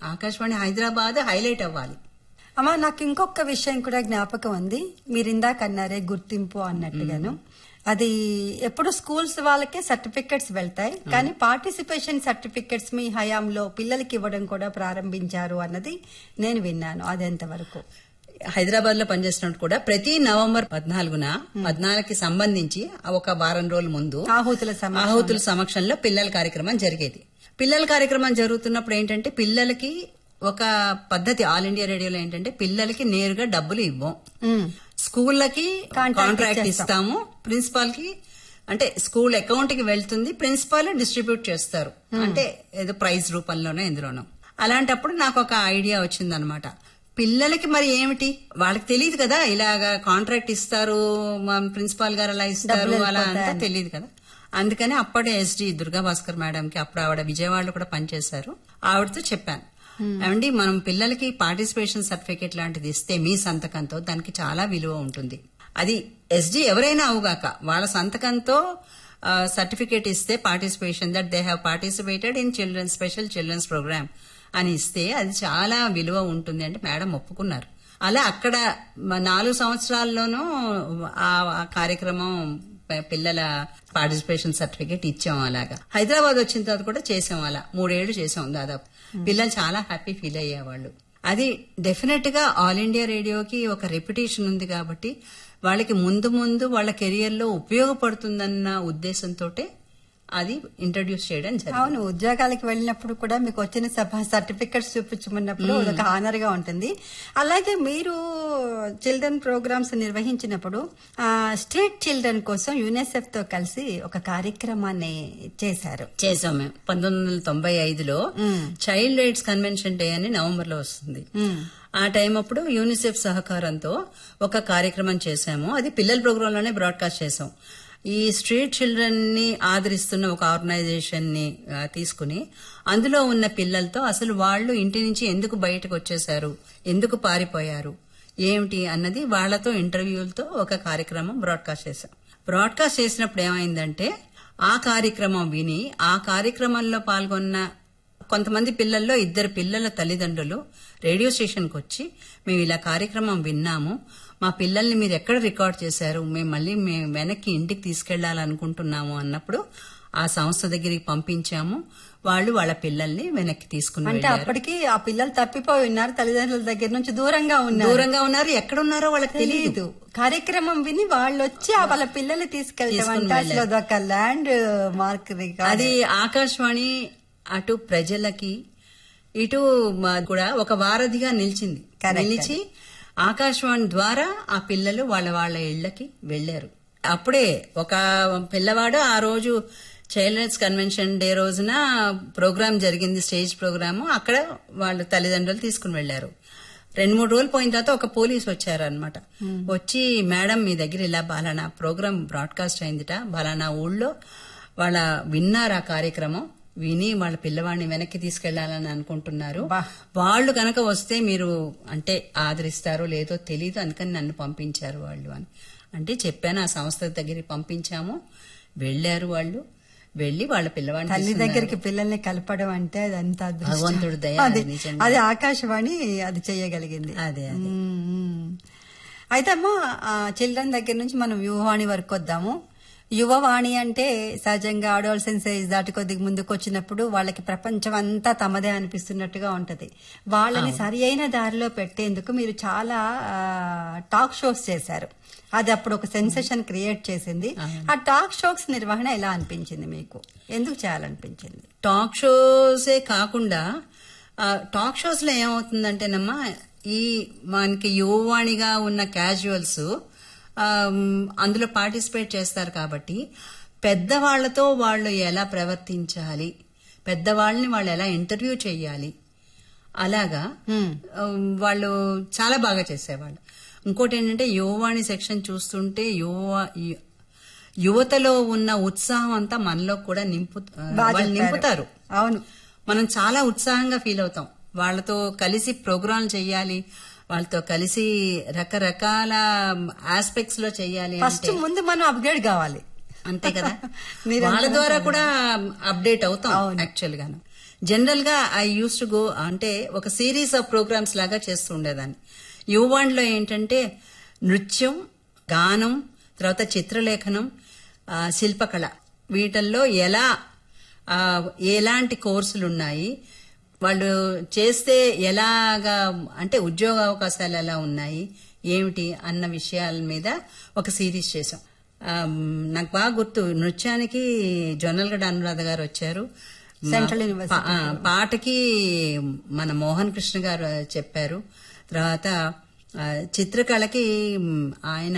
Akashvani Hyderabad highlight అవ్వాలి అమ్మా నాకు ఇంకొక విషయం కూడా జ్ఞాపకం ఉంది మీరు ఇందాక అన్నారే గుర్తింపు అన్నట్టుగాను అది ఎప్పుడు స్కూల్స్ వాళ్ళకే సర్టిఫికెట్స్ వెళ్తాయి కానీ పార్టిసిపేషన్ సర్టిఫికెట్స్ మీ హయాంలో పిల్లలకి ఇవ్వడం కూడా ప్రారంభించారు అన్నది నేను విన్నాను అది ఎంతవరకు హైదరాబాద్ లో పనిచేస్తున్నట్టు కూడా ప్రతి నవంబర్ పద్నాలుగున పద్నాలుగుకి సంబంధించి ఒక వారం రోజుల ముందు ఆహుతుల సమక్షంలో. ఆహుతుల సమక్షంలో పిల్లల కార్యక్రమం జరిగేది పిల్లల కార్యక్రమం జరుగుతున్నప్పుడు ఏంటంటే పిల్లలకి ఒక పద్ధతి ఆల్ ఇండియా రేడియోలో ఏంటంటే పిల్లలకి నేరుగా డబ్బులు ఇవ్వం ఉమ్. స్కూళ్ళకి Contract కాంట్రాక్ట్ ఇచ్చేస్తాం. ఇస్తాము ప్రిన్సిపాల్ కి అంటే స్కూల్ అకౌంట్ కి వెళ్తుంది ప్రిన్సిపాల్ డిస్ట్రిబ్యూట్ చేస్తారు అంటే ఏదో ప్రైజ్ రూపంలోనో ఎందులోనో అలాంటప్పుడు నాకు ఒక ఐడియా వచ్చిందనమాట పిల్లలకి మరి ఏమిటి వాళ్ళకి తెలియదు కదా ఇలాగా కాంట్రాక్ట్ ఇస్తారు మా ప్రిన్సిపాల్ గారు అలా ఇస్తారు డబ్బులు అలా అంతా వెళ్ళిపోతాయని. తెలియదు కదా అందుకని అప్పుడే ఎస్డి దుర్గా భాస్కర్ మేడం కి అప్పుడు ఆవిడ విజయవాడలో కూడా పనిచేశారు ఆవిడతో చెప్పాను ఏమండి మనం పిల్లలకి పార్టిసిపేషన్ సర్టిఫికేట్ లాంటిది ఇస్తే మీ సంతకంతో దానికి చాలా విలువ ఉంటుంది అది ఎస్డి ఎవరైనా అవుగాక వాళ్ళ సంతకంతో సర్టిఫికేట్ ఇస్తే participation that they have participated in children special children's program అని ఇస్తే అది చాలా విలువ ఉంటుంది అంటే మేడం ఒప్పుకున్నారు అలా అక్కడ మ- నాలుగు సంవత్సరాల్లోనూ ఆ ఆ కార్యక్రమం ప- పిల్లల పార్టిసిపేషన్ సర్టిఫికేట్ ఇచ్చాం అలాగా హైదరాబాద్ వచ్చిన తర్వాత కూడా చేసాం అలా మూడేళ్లు చేసాం దాదాపు పిల్లలు చాలా హ్యాపీ ఫీల్ అయ్యేవాళ్ళు అది డెఫినెట్ గా ఆల్ ఇండియా రేడియోకి ఒక రెప్యుటేషన్ ఉంది కాబట్టి వాళ్ళకి ముందు ముందు వాళ్ళ కెరియర్ లో ఉపయోగపడుతుందన్న ఉద్దేశంతో అది ఇంట్రడ్యూస్ చేయడం జరిగింది అవును ఉద్యోగాలకు వెళ్ళినప్పుడు కూడా మీకు వచ్చిన సభ సర్టిఫికెట్స్ చూపించమన్నప్పుడు ఒక ఆనర్ గా ఉంటుంది అలాగే మీరు చిల్డ్రన్ ప్రోగ్రామ్స్ నిర్వహించినప్పుడు స్ట్రీట్ చిల్డ్రన్ కోసం యునిసెఫ్ తో కలిసి ఒక కార్యక్రమాన్ని చేశారు చేసాం మేము పంతొమ్మిది వందల తొంభై ఐదులో చైల్డ్ రైట్స్ కన్వెన్షన్ డే అని నవంబర్ లో వస్తుంది ఆ టైం అప్పుడు యూనిసెఫ్ సహకారంతో ఒక కార్యక్రమం చేశాము అది పిల్లల ప్రోగ్రామ్ లోనే బ్రాడ్కాస్ట్ చేసాం ఈ స్ట్రీట్ చిల్డ్రన్ ని ఆదరిస్తున్న ఒక ఆర్గనైజేషన్ ని ఆ, తీసుకుని అందులో ఉన్న పిల్లలతో అసలు వాళ్ళు ఇంటి నుంచి ఎందుకు బయటకు వచ్చేసారు ఎందుకు పారిపోయారు ఏమిటి అన్నది వాళ్ళతో ఇంటర్వ్యూలతో ఒక కార్యక్రమం బ్రాడ్కాస్ట్ చేశాం బ్రాడ్కాస్ట్ చేసినప్పుడు ఏమైందంటే ఆ కార్యక్రమం విని ఆ కార్యక్రమంలో పాల్గొన్న కొంతమంది పిల్లల్లో ఇద్దరు పిల్లల తల్లిదండ్రులు రేడియో స్టేషన్కి వచ్చి మేము ఇలా కార్యక్రమం విన్నాము మా పిల్లల్ని మీరు ఎక్కడ రికార్డ్ చేశారు మేము మళ్ళీ మేము వెనక్కి ఇంటికి తీసుకెళ్లాలనుకుంటున్నాము అన్నప్పుడు ఆ సంస్థ దగ్గరికి పంపించాము వాళ్ళు వాళ్ళ పిల్లల్ని వెనక్కి తీసుకుని అంటే వెళ్ళారు. అప్పటికి ఆ పిల్లలు తప్పిపోయి ఉన్నారు తల్లిదండ్రుల దగ్గర నుంచి దూరంగా ఉన్నారు దూరంగా ఉన్నారు ఎక్కడ ఉన్నారో వాళ్ళకి తెలియదు తెలియదు కార్యక్రమం విని వాళ్ళు వచ్చి ఆ వాళ్ళ పిల్లల్ని తీసుకెళ్తాం తీసుకుని అంటే అసలు అదొక ల్యాండ్ మార్క్ రికార్డ్. అది ఆకాశవాణి అటు ప్రజలకి ఇటు మా కూడా ఒక వారధిగా నిలిచింది Correct. నిలిచి ఆకాశవాణి ద్వారా ఆ పిల్లలు వాళ్ళ వాళ్ళ ఇళ్లకి వెళ్లారు అప్పుడే ఒక పిల్లవాడు ఆ రోజు చైల్డ్ రైట్స్ కన్వెన్షన్ డే రోజున ప్రోగ్రామ్ జరిగింది స్టేజ్ ప్రోగ్రామ్ అక్కడ వాళ్ళు తల్లిదండ్రులు తీసుకుని వెళ్లారు రెండు మూడు రోజులు పోయిన తర్వాత ఒక పోలీస్ వచ్చారు అనమాట వచ్చి మేడం మీ దగ్గర ఇలా బాలానా ప్రోగ్రామ్ బ్రాడ్కాస్ట్ అయిందిట బాలానా ఊళ్ళో వాళ్ళ విన్నారు ఆ కార్యక్రమం విని వాళ్ళ పిల్లవాడిని వెనక్కి తీసుకెళ్లాలని అనుకుంటున్నారు బా. వాళ్ళు కనుక వస్తే మీరు అంటే ఆదరిస్తారో లేదో తెలియదు అందుకని నన్ను పంపించారు వాళ్ళు అని అంటే చెప్పాను ఆ సంస్థ దగ్గరికి పంపించాము వెళ్లారు వాళ్ళు వెళ్లి వాళ్ళ పిల్లవాడిని తల్లి తీసుకున్నారు. దగ్గరికి పిల్లల్ని కలపడం అంటే అది అంత అదృష్టం. భగవంతుడి దయ, అది నిజంగా. అది ఆకాశవాణి అది చేయగలిగింది అదే అదే మ్మ్. అయితే అమ్మా చిల్డ్రన్ దగ్గర నుంచి మనం యువవాణి వరకు వద్దాము యువవాణి అంటే సహజంగా అడోల్సెన్స్ ఏజ్ దాటి కొద్దిగా ముందుకు వచ్చినప్పుడు వాళ్ళకి ప్రపంచం అంతా తమదే అనిపిస్తున్నట్టుగా ఉంటది వాళ్ళని సరి అయిన దారిలో పెట్టేందుకు మీరు చాలా టాక్ షోస్ చేశారు అది అప్పుడు ఒక సెన్సేషన్ క్రియేట్ చేసింది ఆ టాక్ షోస్ నిర్వహణ ఎలా అనిపించింది మీకు ఎందుకు చేయాలనిపించింది టాక్ షోసే కాకుండా ఆ, టాక్ షోస్ లో ఏమవుతుందంటేనమ్మా ఈ మనకి యువవాణిగా ఉన్న క్యాజువల్స్ అందులో పార్టిసిపేట్ చేస్తారు కాబట్టి పెద్దవాళ్లతో వాళ్ళు ఎలా ప్రవర్తించాలి పెద్దవాళ్ళని వాళ్ళు ఎలా ఇంటర్వ్యూ చేయాలి అలాగా మ్మ్. ఆ, వాళ్ళు చాలా బాగా చేసేవాళ్ళు ఇంకోటి ఏంటంటే యువవాణి సెక్షన్ చూస్తుంటే యువ యు- యువతలో ఉన్న ఉత్సాహం అంతా మనలో కూడా నింపు ఆ, బాగా వాళ్ళు చెప్పారు. నింపుతారు అవును మనం చాలా ఉత్సాహంగా ఫీల్ అవుతాం వాళ్ళతో కలిసి ప్రోగ్రాం చేయాలి వాళ్ళతో కలిసి రకరకాల ఆస్పెక్ట్స్ లో చెయ్యాలి ఫస్ట్ అంటే ముందు మనం అప్గ్రేడ్ కావాలి అంతే కదా నిరంతరం వాళ్ళ ద్వారా కూడా అప్డేట్ అవుతాం అవును. యాక్చువల్ గాను జనరల్ గా ఐ యూస్ టు గో అంటే ఒక సిరీస్ ఆఫ్ ప్రోగ్రామ్స్ లాగా చేస్తూ ఉండేదాన్ని యువాండ్లో ఏంటంటే నృత్యం గానం తర్వాత చిత్రలేఖనం ఆ, శిల్పకళ వీటల్లో ఎలా ఆ, ఎలాంటి కోర్సులు ఉన్నాయి వాళ్ళు చేస్తే ఎలాగా అంటే ఉద్యోగ అవకాశాలు ఎలా ఉన్నాయి ఏమిటి అన్న విషయాల మీద ఒక సిరీస్ చేసాం ఆ, నాకు బాగా గుర్తు నృత్యానికి జొన్నలగడ్డ అనురాధ గారు వచ్చారు సెంట్రల్ యూనివర్సిటీ పా- ఆ, పాటకి మన మోహన్ కృష్ణ గారు చెప్పారు తర్వాత ఆ, చిత్రకళకి మ్, ఆయన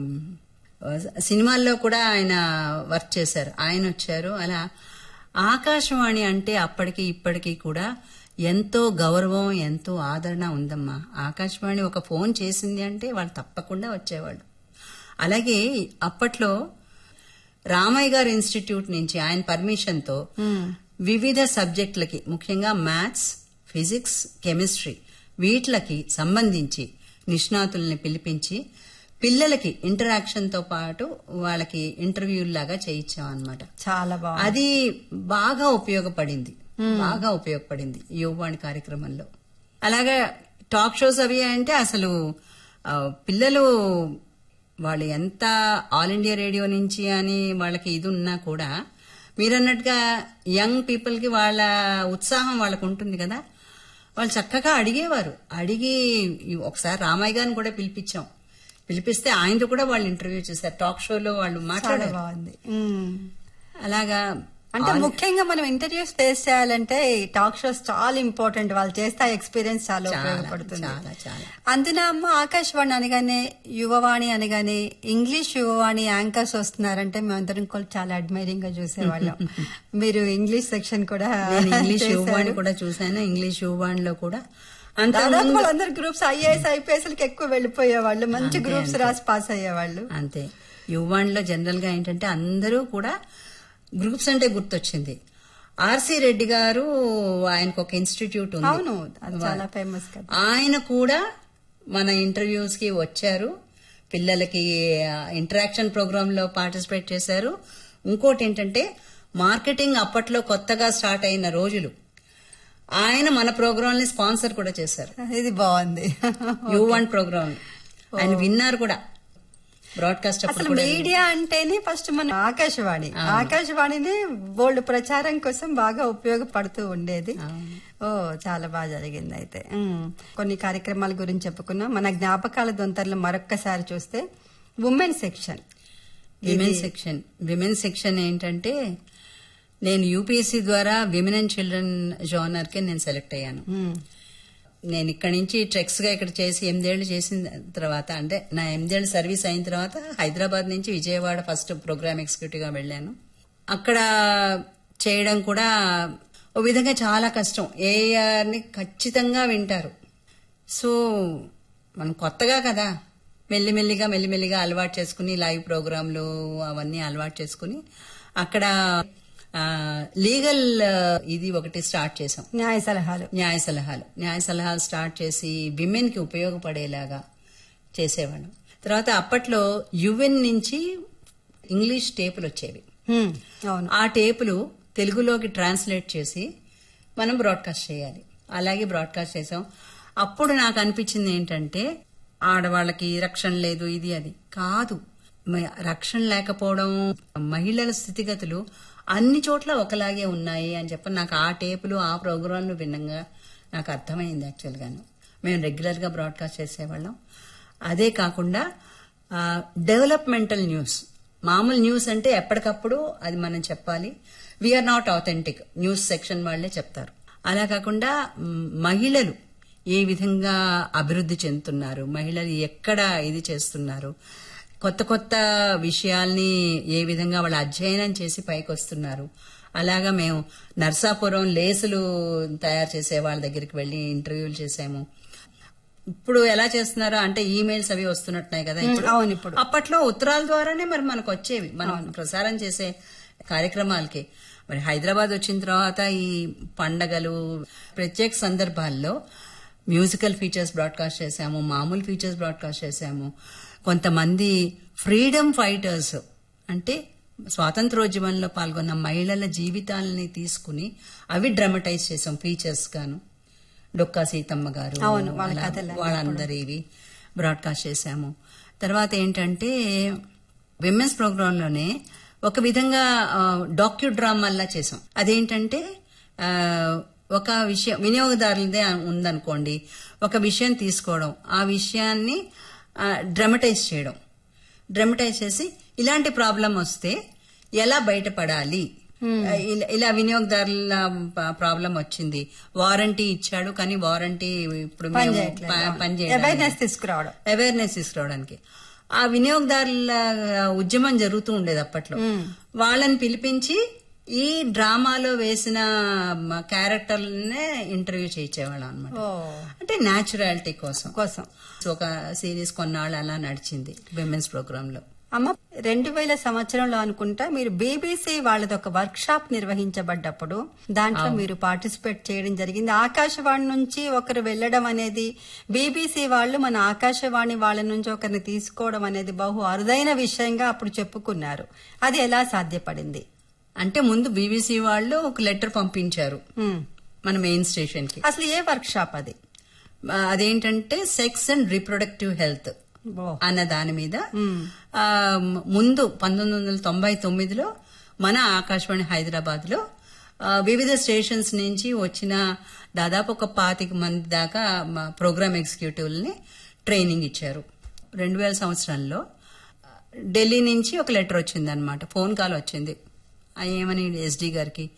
ఆ, సినిమాల్లో కూడా ఆయన వర్క్ చేశారు ఆయన వచ్చారు అలా ఆకాశవాణి అంటే అప్పటికి ఇప్పటికీ కూడా ఎంతో గౌరవం ఎంతో ఆదరణ ఉందమ్మా ఆకాశవాణి ఒక ఫోన్ చేసింది అంటే వాళ్ళు తప్పకుండా వచ్చేవాళ్ళు అలాగే అప్పట్లో రామయ్య గారు ఇన్స్టిట్యూట్ నుంచి ఆయన పర్మిషన్ తో వివిధ సబ్జెక్టులకి ముఖ్యంగా మ్యాథ్స్ ఫిజిక్స్ కెమిస్ట్రీ వీటిలకి సంబంధించి నిష్ణాతుల్ని పిలిపించి పిల్లలకి ఇంటరాక్షన్ తో పాటు వాళ్ళకి ఇంటర్వ్యూలాగా చేయించాం అనమాట చాలా బాగుంది అది బాగా ఉపయోగపడింది బాగా ఉపయోగపడింది యువవాణి కార్యక్రమంలో అలాగే టాక్ షోస్ అవి అంటే అసలు ఆ, పిల్లలు వాళ్ళు ఎంత ఆల్ ఇండియా రేడియో నుంచి అని వాళ్ళకి ఇది ఉన్నా కూడా మీరన్నట్టుగా యంగ్ పీపుల్ కి వాళ్ళ ఉత్సాహం వాళ్ళకు ఉంటుంది కదా వాళ్ళు చక్కగా అడిగేవారు అడిగి ఒకసారి రామయ్య గారిని కూడా పిలిపించాం పిలిపిస్తే ఆయనతో కూడా వాళ్ళు ఇంటర్వ్యూ చేశారు టాక్ షోలో వాళ్ళు చాలా మాట్లాడారు బాగుంది ఉమ్. అలాగా అంటే ముఖ్యంగా మనం ఇంటర్వ్యూస్ ఫేస్ చేయాలంటే టాక్ షోస్ చాలా ఇంపార్టెంట్ వాళ్ళు చేస్తే ఎక్స్పీరియన్స్ చాలా చాలా, ఉపయోగపడుతుంది చాలా, చాలా. అందున అమ్మ ఆకాశవాణి అనగానే యువవాణి అనగానే ఇంగ్లీష్ యువవాణి యాంకర్స్ వస్తున్నారంటే మేమందరం కూడా చాలా అడ్మైరింగ్ గా చూసేవాళ్ళం మీరు ఇంగ్లీష్ సెక్షన్ కూడా నేను ఇంగ్లీష్ చేశారు. యువాణి కూడా చూశాను ఇంగ్లీష్ యువాణిలో కూడా అంత దాదాపు వాళ్ళందరూ గ్రూప్స్ ఐఏఎస్ ఐపీఎస్ లకి ఎక్కువ వెళ్ళిపోయేవాళ్ళు మంచి అంతే, గ్రూప్స్ అంతే. రాసి పాస్ అయ్యేవాళ్ళు అంతే యువాణిలో జనరల్ గా ఏంటంటే అందరూ కూడా గ్రూప్స్ అంటే గుర్తొచ్చింది ఆర్సి రెడ్డి గారు ఆయనకు ఒక ఇన్స్టిట్యూట్ ఉంది అవును అది చాలా ఫేమస్ కదా ఆయన కూడా మన ఇంటర్వ్యూస్ కి వచ్చారు పిల్లలకి ఇంటరాక్షన్ ప్రోగ్రామ్ లో పార్టిసిపేట్ చేశారు ఇంకోటి ఏంటంటే మార్కెటింగ్ అప్పట్లో కొత్తగా స్టార్ట్ అయిన రోజులు ఆయన మన ప్రోగ్రామ్ ని స్పాన్సర్ కూడా చేశారు ఇది బాగుంది యూ వన్ ప్రోగ్రామ్ ఆయన విన్నారు కూడా బ్రాడ్కాస్ట్ అప్పుడు అసలు కూడా మీడియా అంటేనే ఫస్ట్ మన ఆకాశవాణి ఆకాశవాణినే బోల్డ్ ప్రచారం కోసం బాగా ఉపయోగపడుతూ ఉండేది ఓ చాలా బాగా జరిగింది అయితే ఉమ్. కొన్ని కార్యక్రమాల గురించి చెప్పుకున్నాం మన జ్ఞాపకాల దొంతర్లు మరొక్కసారి చూస్తే women section women section women section ఏంటంటే నేను యూపీఎస్సీ ద్వారా విమెన్ అండ్ చిల్డ్రన్ జోనర్ కి నేను సెలెక్ట్ అయ్యాను నేను ఇక్కడ నుంచి ట్రెక్స్ గా ఇక్కడ చేసి ఎనిమిదేళ్లు చేసిన తర్వాత అంటే నా ఎనిమిదేళ్లు సర్వీస్ అయిన తర్వాత హైదరాబాద్ నుంచి విజయవాడ ఫస్ట్ ప్రోగ్రామ్ ఎగ్జిక్యూటివ్ గా వెళ్ళాను అక్కడ చేయడం కూడా ఓ విధంగా చాలా కష్టం ఏఆర్ ని ఖచ్చితంగా వింటారు సో మనం కొత్తగా కదా మెల్లిమెల్లిగా మెల్లిమెల్లిగా అలవాటు చేసుకుని లైవ్ ప్రోగ్రాంలు అవన్నీ అలవాటు చేసుకుని అక్కడ లీగల్ ఇది ఒకటి స్టార్ట్ చేసాం న్యాయ సలహాలు న్యాయ సలహాలు న్యాయ సలహాలు స్టార్ట్ చేసి విమెన్ కి ఉపయోగపడేలాగా చేసేవాళ్ళం తర్వాత అప్పట్లో యుఎన్ నుంచి ఇంగ్లీష్ టేపులు వచ్చేవి ఉమ్, అవును ఆ టేపులు తెలుగులోకి ట్రాన్స్లేట్ చేసి మనం బ్రాడ్కాస్ట్ చేయాలి అలాగే బ్రాడ్కాస్ట్ చేసాం అప్పుడు నాకు అనిపించింది ఏంటంటే ఆడవాళ్ళకి రక్షణ లేదు ఇది అది కాదు మ- రక్షణ లేకపోవడం మహిళల స్థితిగతులు అన్ని చోట్ల ఒకలాగే ఉన్నాయి అని చెప్పి నాకు ఆ టేపులు ఆ ప్రోగ్రాంలు విన్నంగా నాకు అర్థమైంది యాక్చువల్గాను మేము రెగ్యులర్ గా బ్రాడ్కాస్ట్ చేసేవాళ్ళం అదే కాకుండా డెవలప్మెంటల్ న్యూస్ మామూలు న్యూస్ అంటే ఎప్పటికప్పుడు అది మనం చెప్పాలి we're not authentic news section వాళ్ళే చెప్తారు అలా కాకుండా మ్, మహిళలు ఏ విధంగా అభివృద్ధి చెందుతున్నారు మహిళలు ఎక్కడ ఇది చేస్తున్నారు కొత్త కొత్త విషయాల్ని ఏ విధంగా వాళ్ళు అధ్యయనం చేసి పైకి వస్తున్నారు అలాగా మేము నర్సాపురం లేసులు తయారు చేసే వాళ్ళ దగ్గరికి వెళ్ళి ఇంటర్వ్యూలు చేసాము ఇప్పుడు ఎలా చేస్తున్నారో అంటే ఈమెయిల్స్ అవి వస్తున్నట్టున్నాయి కదా ఇప్పుడు అవును ఇప్పుడు. అప్పట్లో ఉత్తరాల ద్వారానే మరి మనకు వచ్చేవి మనం ప్రసారం చేసే కార్యక్రమాలకి మరి హైదరాబాద్ వచ్చిన తర్వాత ఈ పండగలు ప్రత్యేక సందర్భాల్లో మ్యూజికల్ ఫీచర్స్ బ్రాడ్కాస్ట్ చేశాము మామూలు ఫీచర్స్ బ్రాడ్కాస్ట్ చేశాము కొంతమంది ఫ్రీడమ్ ఫైటర్స్ అంటే స్వాతంత్రోద్యమంలో పాల్గొన్న మహిళల జీవితాలని తీసుకుని అవి డ్రమటైజ్ చేసాం ఫీచర్స్ గాను డొక్కా సీతమ్మ గారు అవును, వాళ్ళ అలా కథలు అన్నీ వాళ్ళందరివి బ్రాడ్కాస్ట్ చేశాము తర్వాత ఏంటంటే విమెన్స్ ప్రోగ్రాంలోనే ఒక విధంగా డాక్యూ డ్రామాల్లా చేసాం అదేంటంటే ఆ, ఒక విషయం వినియోగదారులదే ఉందనుకోండి ఒక విషయం తీసుకోవడం ఆ విషయాన్ని డ్రమటైజ్ చేయడం డ్రమటైజ్ చేసి ఇలాంటి ప్రాబ్లం వస్తే ఎలా బయటపడాలి ఇలా- ఇలా వినియోగదారుల ప్రాబ్లం వచ్చింది వారంటీ ఇచ్చాడు కానీ వారంటీ ఇప్పుడు పని మేము చేయట్లేదు. ప- పని అవేర్నెస్ చేయడానికి తీసుకురావడం అవేర్నెస్ తీసుకురావడానికి ఆ వినియోగదారుల ఉద్యమం జరుగుతూ ఉండేది అప్పట్లో వాళ్ళని పిలిపించి ఈ డ్రామాలో వేసిన క్యారెక్టర్లనే ఇంటర్వ్యూ చేయించేవాళ్ళం అనమాట ఓ అంటే న్యాచురాలిటీ కోసం కోసం ఒక సిరీస్ కొన్నాళ్ళు అలా నడిచింది విమెన్స్ ప్రోగ్రామ్ లో అమ్మ రెండు వేల సంవత్సరంలో అనుకుంటా మీరు బీబీసీ వాళ్ళది ఒక వర్క్ షాప్ నిర్వహించబడ్డప్పుడు దాంట్లో మీరు పార్టిసిపేట్ చేయడం జరిగింది ఆకాశవాణి నుంచి ఒకరు వెళ్ళడం అనేది బీబీసీ వాళ్ళు మన ఆకాశవాణి వాళ్ళ నుంచి ఒకరిని తీసుకోవడం అనేది బహు అరుదైన విషయంగా అప్పుడు చెప్పుకున్నారు అది ఎలా సాధ్యపడింది అంటే ముందు బీబీసీ వాళ్ళు ఒక లెటర్ పంపించారు ఉమ్. మన మెయిన్ స్టేషన్ కి అసలు ఏ వర్క్ షాప్ అది ఆ, అదేంటంటే సెక్స్ అండ్ రీప్రొడక్టివ్ హెల్త్ ఓ. అన్న దాని మీద ఆ, ముందు పంతొమ్మిది వందల తొంభై తొమ్మిదిలో మన ఆకాశవాణి హైదరాబాద్ లో వివిధ స్టేషన్స్ నుంచి వచ్చిన దాదాపు ఒక పాతిక మంది దాకా మా ప్రోగ్రామ్ ఎగ్జిక్యూటివ్ని ట్రైనింగ్ ఇచ్చారు రెండు వేల సంవత్సరంలో ఆ, ఢిల్లీ నుంచి ఒక లెటర్ వచ్చింది అనమాట ఫోన్ కాల్ వచ్చింది ఆ, ఏమని ఎస్డి గారికి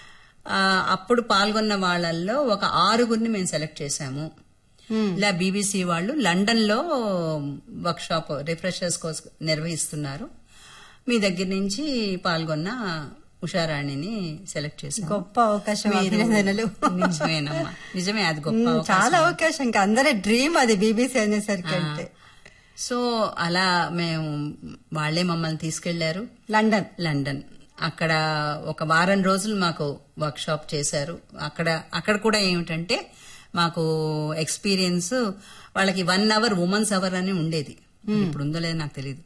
ఆ, అప్పుడు పాల్గొన్న వాళ్ళల్లో ఒక ఆరుగురిని మేము సెలెక్ట్ చేశాము ఇలా బీబీసీ వాళ్ళు లండన్ లో వర్క్ షాప్ రిఫ్రెషర్స్ కోసం నిర్వహిస్తున్నారు మీ దగ్గర నుంచి పాల్గొన్న ఉషారాణిని సెలెక్ట్ చేశాము గొప్ప అవకాశం మీరు- అభినందనలు నిజమేనమ్మా నిజమే అది గొప్ప ఉమ్, అవకాశం. చాలా అవకాశం ఇంకా అందరి డ్రీమ్ అది బీబీసీ అనేసరికి అంటే సో అలా మేము వాళ్ళే మమ్మల్ని తీసుకెళ్లారు లండన్ లండన్ అక్కడ ఒక వారం రోజులు మాకు వర్క్ షాప్ చేశారు అక్కడ అక్కడ కూడా ఏమిటంటే మాకు ఎక్స్పీరియన్స్ వాళ్ళకి వన్ అవర్ ఉమెన్స్ అవర్ అని ఉండేది ఇప్పుడు ఉందో లేదో నాకు తెలియదు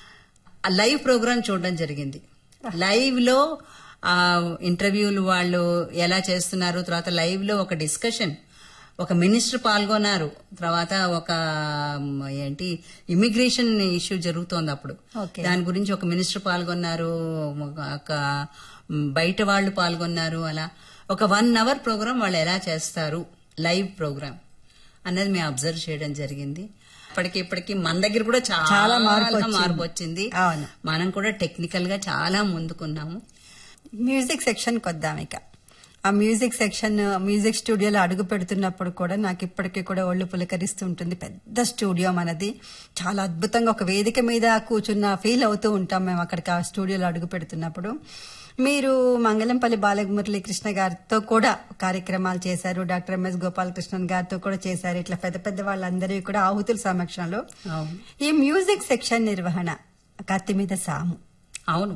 ఆ లైవ్ ప్రోగ్రామ్ చూడడం జరిగింది లైవ్ లో ఆ ఇంటర్వ్యూలు వాళ్ళు ఎలా చేస్తున్నారు తర్వాత లైవ్ లో ఒక డిస్కషన్ ఒక మినిస్టర్ పాల్గొన్నారు తర్వాత ఒక మ్, ఏంటి ఇమిగ్రేషన్ ఇష్యూ జరుగుతోంది అప్పుడు Okay. దాని గురించి ఒక మినిస్టర్ పాల్గొన్నారు ఒక మ్, బయట వాళ్ళు పాల్గొన్నారు అలా ఒక వన్ అవర్ ప్రోగ్రామ్ వాళ్ళు ఎలా చేస్తారు లైవ్ ప్రోగ్రామ్ అన్నది మేము అబ్జర్వ్ చేయడం జరిగింది ఇప్పటికి ఇప్పటికి మన దగ్గర కూడా చాలా చాలా మార్పు వచ్చింది. మార్పు వచ్చింది అవును. మనం కూడా టెక్నికల్ గా చాలా ముందుకున్నాము మ్యూజిక్ సెక్షన్ వద్దాం ఇక ఆ మ్యూజిక్ సెక్షన్ మ్యూజిక్ స్టూడియోలో అడుగు పెడుతున్నప్పుడు కూడా నాకు ఇప్పటికీ కూడా ఒళ్ళు పులకరిస్తూ ఉంటుంది పెద్ద స్టూడియో మనది చాలా అద్భుతంగా ఒక వేదిక మీద కూర్చున్న ఫీల్ అవుతూ ఉంటాం మేము అక్కడికి ఆ స్టూడియోలో అడుగు పెడుతున్నప్పుడు మీరు మంగళంపల్లి బాలమురళీ కృష్ణ గారితో కూడా కార్యక్రమాలు చేశారు డాక్టర్ ఎంఎస్ గోపాలకృష్ణన్ గారితో కూడా చేశారు ఇట్లా పెద్ద పెద్ద వాళ్ళందరివి కూడా ఆహుతుల సమక్షంలో అవును ఈ మ్యూజిక్ సెక్షన్ నిర్వహణ కత్తి మీద సాము అవును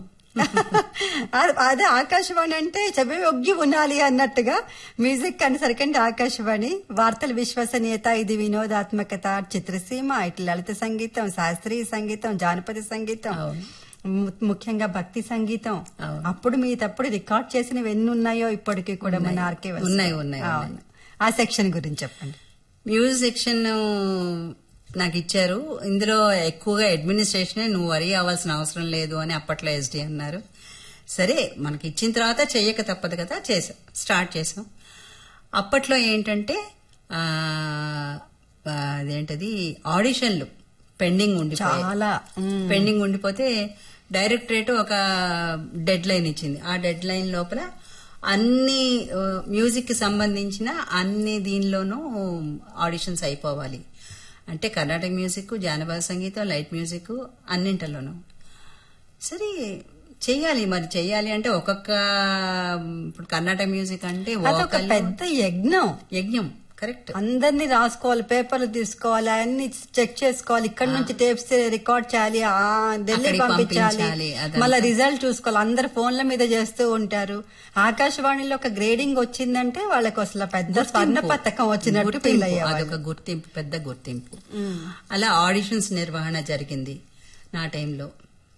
అ- అదే ఆకాశవాణి అంటే చెవి ఒగ్గి ఉండాలి అన్నట్టుగా మ్యూజిక్ అనేసరికంటే ఆకాశవాణి వార్తల విశ్వసనీయత ఇది వినోదాత్మకత చిత్రసీమ ఇట్లా లలిత సంగీతం శాస్త్రీయ సంగీతం జానపద సంగీతం అవును. ము- ముఖ్యంగా భక్తి సంగీతం అవును. అప్పుడు మీ తప్పుడు రికార్డ్ చేసినవి ఎన్ని ఉన్నాయో ఇప్పటికీ కూడా మన ఉన్నాయి. ఆర్కే ఉన్నాయి, ఉన్నాయి, అవును ఆ సెక్షన్ గురించి చెప్పండి మ్యూజిక్ సెక్షన్ నాకు ఇచ్చారు ఇందులో ఎక్కువగా అడ్మినిస్ట్రేషనే నువ్వు వరి అవ్వాల్సిన అవసరం లేదు అని అప్పట్లో ఎస్డి అన్నారు సరే మనకి ఇచ్చిన తర్వాత చెయ్యక తప్పదు కదా చేసాం స్టార్ట్ చేసాం అప్పట్లో ఏంటంటే ఆ, ఆ, అదేంటది ఆడిషన్లు పెండింగ్ ఉండిపోయాయి చాలా మ్, పెండింగ్ ఉండిపోతే డైరెక్టరేట్ ఒక డెడ్ లైన్ ఇచ్చింది ఆ డెడ్ లైన్ లోపల అన్ని మ్యూజిక్ కి సంబంధించిన అన్ని దీనిలోనూ ఆడిషన్స్ అయిపోవాలి అంటే కర్ణాటక మ్యూజిక్ జానపద సంగీతం లైట్ మ్యూజిక్ అన్నింటిలోనూ సరే చెయ్యాలి మరి చెయ్యాలి అంటే ఒక్కొక్క ఇప్పుడు కర్ణాటక మ్యూజిక్ అంటే అదొక vocal, పెద్ద యజ్ఞం యజ్ఞం కరెక్ట్ అందరినీ రాసుకోవాలి పేపర్లు తీసుకోవాలి అన్ని చెక్ చేసుకోవాలి ఇక్కడ నుంచి టేప్స్ రికార్డ్ చేయాలి ఆ ఢిల్లీ అక్కడికి పంపించాలి పంపించాలి, అదంతా. మళ్ళీ రిజల్ట్ చూసుకోవాలి అందరు ఫోన్ల మీద చేస్తూ ఉంటారు ఆకాశవాణిలో ఒక గ్రేడింగ్ వచ్చిందంటే వాళ్ళకి అసలు పెద్ద స్వర్ణ పథకం వచ్చినట్టు ఫీల్ గుర్తింపు, అయ్యేవాళ్ళు అదొక గుర్తింపు పెద్ద గుర్తింపు అలా ఆడిషన్స్ నిర్వహణ జరిగింది నా టైంలో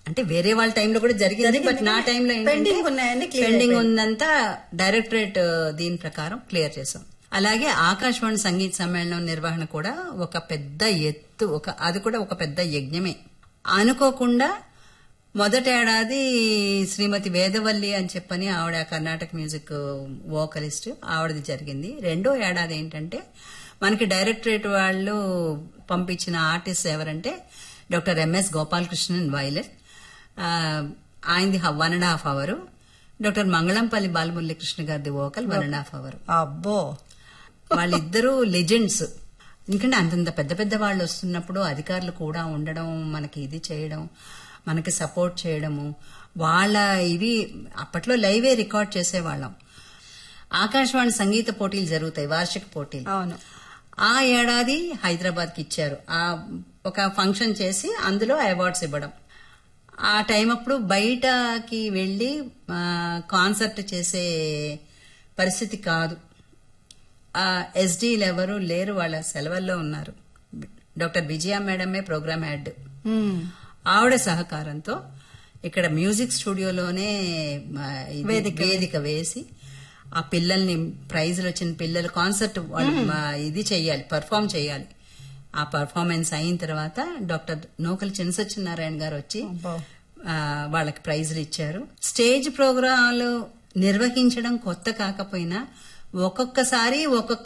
అంటే వేరే వాళ్ళ టైంలో కూడా జరిగింది జరిగింది బట్ నా కానీ టైంలో pending ఉన్నాయని clear పెండింగ్ అయిపోయింది. ఉందంతా డైరెక్టరేట్ దీని ప్రకారం క్లియర్ చేసాం అలాగే ఆకాశవాణి సంగీత సమ్మేళనం నిర్వహణ కూడా ఒక పెద్ద ఎత్తు ఒక అది కూడా ఒక పెద్ద యజ్ఞమే అనుకోకుండా మొదటి ఏడాది శ్రీమతి వేదవల్లి అని చెప్పని ఆవిడ కర్ణాటక మ్యూజిక్ వోకలిస్ట్ ఆవిడది జరిగింది రెండో ఏడాది ఏంటంటే మనకి డైరెక్టరేట్ వాళ్ళు పంపించిన ఆర్టిస్ట్ ఎవరంటే డాక్టర్ ఎంఎస్ గోపాలకృష్ణన్ వైలెట్ ఆ, ఆయనది one and half hour doctor Mangalampalli Balamuralikrishna గారిది vocal one and half hour అబ్బో వాళ్ళిద్దరూ లెజెండ్స్ ఎందుకంటే అంతంత పెద్ద పెద్ద వాళ్ళు వస్తున్నప్పుడు అధికారులు కూడా ఉండడం మనకి ఇది చేయడం మనకి సపోర్ట్ చేయడము వాళ్ళ ఇవి అప్పట్లో లైవే రికార్డ్ చేసేవాళ్ళం ఆకాశవాణి సంగీత పోటీలు జరుగుతాయి వార్షిక పోటీలు అవును ఆ ఏడాది హైదరాబాద్ కి ఇచ్చారు ఆ ఒక ఫంక్షన్ చేసి అందులో అవార్డ్స్ ఇవ్వడం ఆ టైం అప్పుడు బయటకి వెళ్ళి ఆ, కాన్సర్ట్ చేసే పరిస్థితి కాదు ఆ ఎస్డీలు ఎవరు లేరు వాళ్ళ సెలవుల్లో ఉన్నారు డాక్టర్ విజయ మేడమే ప్రోగ్రామ్ హెడ్ ఉమ్. ఆవిడ సహకారంతో ఇక్కడ మ్యూజిక్ స్టూడియోలోనే ఆ, ఇది వేదిక. వేదిక వేసి ఆ పిల్లల్ని ప్రైజులు వచ్చిన పిల్లలు కాన్సర్ట్ వాళ్ళు ఆ, ఇది చెయ్యాలి పర్ఫామ్ చేయాలి ఆ పర్ఫార్మెన్స్ అయిన తర్వాత డాక్టర్ నూకల చినసత్యనారాయణ గారు వచ్చి అబ్బో. ఆ, వాళ్ళకి ప్రైజులు ఇచ్చారు స్టేజ్ ప్రోగ్రాంలు నిర్వహించడం కొత్త కాకపోయినా ఒక్కొక్కసారి ఒక్కొక్క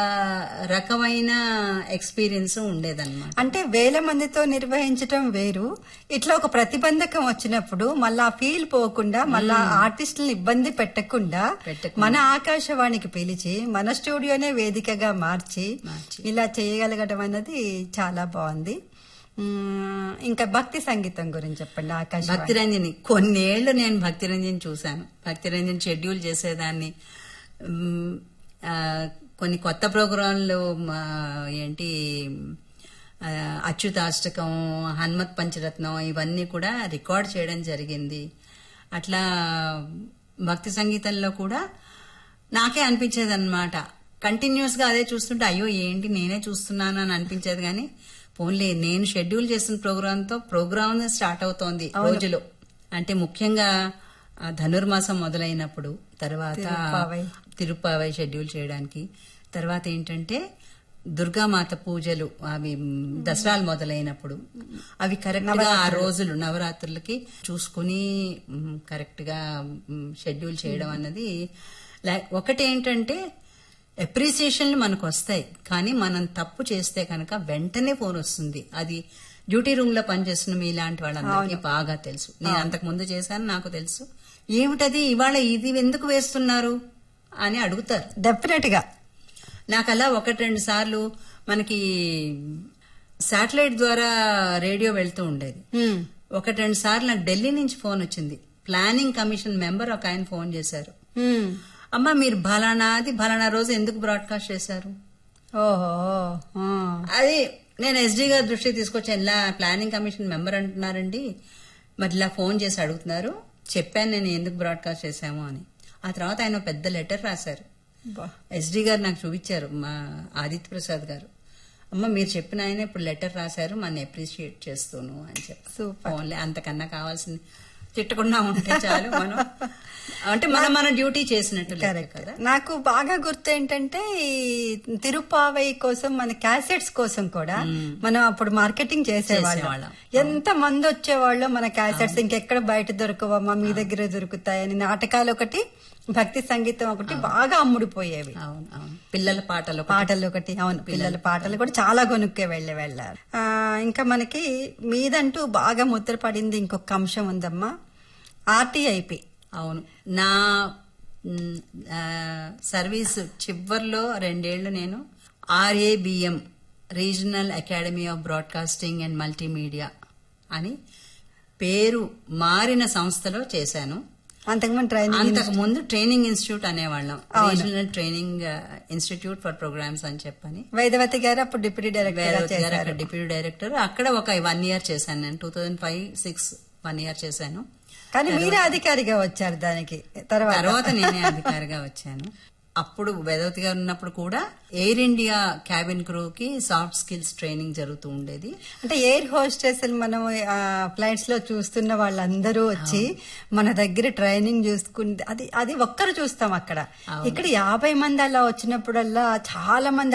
రకమైన ఎక్స్పీరియన్స్ ఉండేదన్నమాట అంటే వేల మందితో నిర్వహించటం వేరు ఇట్లా ఒక ప్రతిబంధకం వచ్చినప్పుడు మళ్ళా ఫీల్ పోకుండా మళ్ళా ఆర్టిస్టులను ఇబ్బంది పెట్టకుండా పెట్టకుండా. మన ఆకాశవాణికి పిలిచి మన స్టూడియోనే వేదికగా మార్చి మార్చి. ఇలా చేయగలగడం అన్నది చాలా బాగుంది ఉమ్, ఇంకా భక్తి సంగీతం గురించి చెప్పండి ఆకాశవాణి భక్తిరంజని కొన్నేళ్లు నేను భక్తిరంజని చూశాను భక్తిరంజని షెడ్యూల్ చేసేదాన్ని మ్, ఆ, కొన్ని కొత్త ప్రోగ్రాంలు మా, ఏంటి ఆ, అచ్యుతాష్టకం హనుమత్ పంచరత్నం ఇవన్నీ కూడా రికార్డ్ చేయడం జరిగింది అట్లా భక్తి సంగీతంలో కూడా నాకే అనిపించేది అనమాట కంటిన్యూస్ గా అదే చూస్తుంటే అయ్యో ఏంటి నేనే చూస్తున్నాను అని అనిపించేది కానీ పోన్లే నేను షెడ్యూల్ చేసిన ప్రోగ్రామ్ తో ప్రోగ్రామ్ స్టార్ట్ అవుతోంది రోజులో అంటే ముఖ్యంగా ఆ, ధనుర్మాసం మొదలైనప్పుడు తర్వాత తిరుప్పావై. తిరుప్పావై షెడ్యూల్ చేయడానికి తర్వాత ఏంటంటే దుర్గామాత పూజలు అవి మ్, దసరాలు మొదలైనప్పుడు అవి కరెక్ట్ గా ఆ రోజులు నవరాత్రులకి చూసుకుని మ్, కరెక్ట్ గా మ్, షెడ్యూల్ చేయడం అన్నది లై- ఒకటేంటంటే అప్రిసియేషన్లు మనకు వస్తాయి కానీ మనం తప్పు చేస్తే కనుక వెంటనే ఫోన్ వస్తుంది అది డ్యూటీ రూమ్ లో పనిచేస్తున్న మీలాంటి వాళ్ళందరికీ బాగా తెలుసు నేను అంతకు ముందు చేశాను నాకు తెలుసు ఏమిటది ఇవాళ ఇది ఎందుకు వేస్తున్నారు అని అడుగుతారు డెఫినెట్ గా నాకు అలా ఒకటి రెండు సార్లు మనకి శాటిలైట్ ద్వారా రేడియో వెళ్తూ ఉండేది ఉమ్, ఒకటి రెండు సార్లు నాకు ఢిల్లీ నుంచి ఫోన్ వచ్చింది ప్లానింగ్ కమిషన్ మెంబర్ ఒక ఆయన ఫోన్ చేశారు ఉమ్. అమ్మా మీరు బలానాది బలానా రోజు ఎందుకు బ్రాడ్కాస్ట్ చేశారు ఓహో ఆ. అది నేను ఎస్డీ గారి దృష్టికి తీసుకొచ్చాను ఇలా ప్లానింగ్ కమిషన్ మెంబర్ అంటున్నారండి మరి ఇలా ఫోన్ చేసి అడుగుతున్నారు చెప్పాను నేను ఎందుకు బ్రాడ్కాస్ట్ చేశాము అని ఆ తర్వాత ఆయన ఒక పెద్ద లెటర్ రాశారు బా. ఎస్డీ గారు నాకు చూపించారు మా ఆదిత్య ప్రసాద్ గారు అమ్మ మీరు చెప్పిన ఆయన ఇప్పుడు లెటర్ రాశారు మన అప్రిషియేట్ చేస్తూను అని చెప్పి సూపర్. ఓన్లీ అంతకన్నా కావాల్సింది తిట్టకుండా ఉంటే చాలు మనం అంటే మనం మన డ్యూటీ చేసినట్టు లెక్క కరెక్ట్ కదా నాకు బాగా గుర్తు ఏంటంటే ఈ తిరుపావై కోసం మన క్యాసెట్స్ కోసం కూడా మనం అప్పుడు మార్కెటింగ్ చేసేవాళ్ళం చేసేవాళ్ళం. ఎంత మంది వచ్చేవాళ్ళు మన క్యాసెట్స్ ఇంకెక్కడ బయట దొరకవమ్మా మీ దగ్గర దొరుకుతాయని నాటకాలు ఒకటి భక్తి సంగీతం ఒకటి బాగా అమ్ముడిపోయేవి అవును అవును పిల్లల పాటలు ఒకటి. పాటలు ఒకటి అవును పిల్లల పాటలు కూడా చాలా కొనుక్కే వెళ్ళి వెళ్ళారు ఆ, ఇంకా మనకి మీదంటూ బాగా ముద్ర పడింది ఇంకొక అంశం ఉందమ్మా ఆర్టీఐపి అవును నా మ్, ఆ, సర్వీస్ చివర్లో రెండేళ్లు నేను RABM regional academy of broadcasting and multimedia అని పేరు మారిన సంస్థలో చేశాను అంతకుముందు ట్రైనింగ్ అంతకు ముందు ట్రైనింగ్ ఇన్స్టిట్యూట్ అనేవాళ్ళం regional training institute for programs అని చెప్పని వేదవతి గారు అప్పుడు డిప్యూటీ డైరెక్టర్ గా వేదవతి గారు చేశారు అక్కడ డిప్యూటీ డైరెక్టర్ అక్కడ ఒక వన్ ఇయర్ చేశాను నేను two thousand five six one year చేశాను కానీ మీరే అధికారిగా వచ్చారు దానికి తర్వాత తర్వాత నేనే అధికారిగా వచ్చాను అప్పుడు వేదవతి గారు ఉన్నప్పుడు కూడా ఎయిర్ ఇండియా క్యాబిన్ క్రూకి సాఫ్ట్ స్కిల్స్ ట్రైనింగ్ జరుగుతూ ఉండేది అంటే ఎయిర్ హోస్టెస్ మనం ఫ్లైట్స్ లో చూస్తున్న వాళ్ళందరూ వచ్చి మన దగ్గర ట్రైనింగ్ చూసుకుంటే అది అది ఒక్కరు చూస్తాం అక్కడ ఇక్కడ యాభై మంది అలా వచ్చినప్పుడల్లా చాలా మంది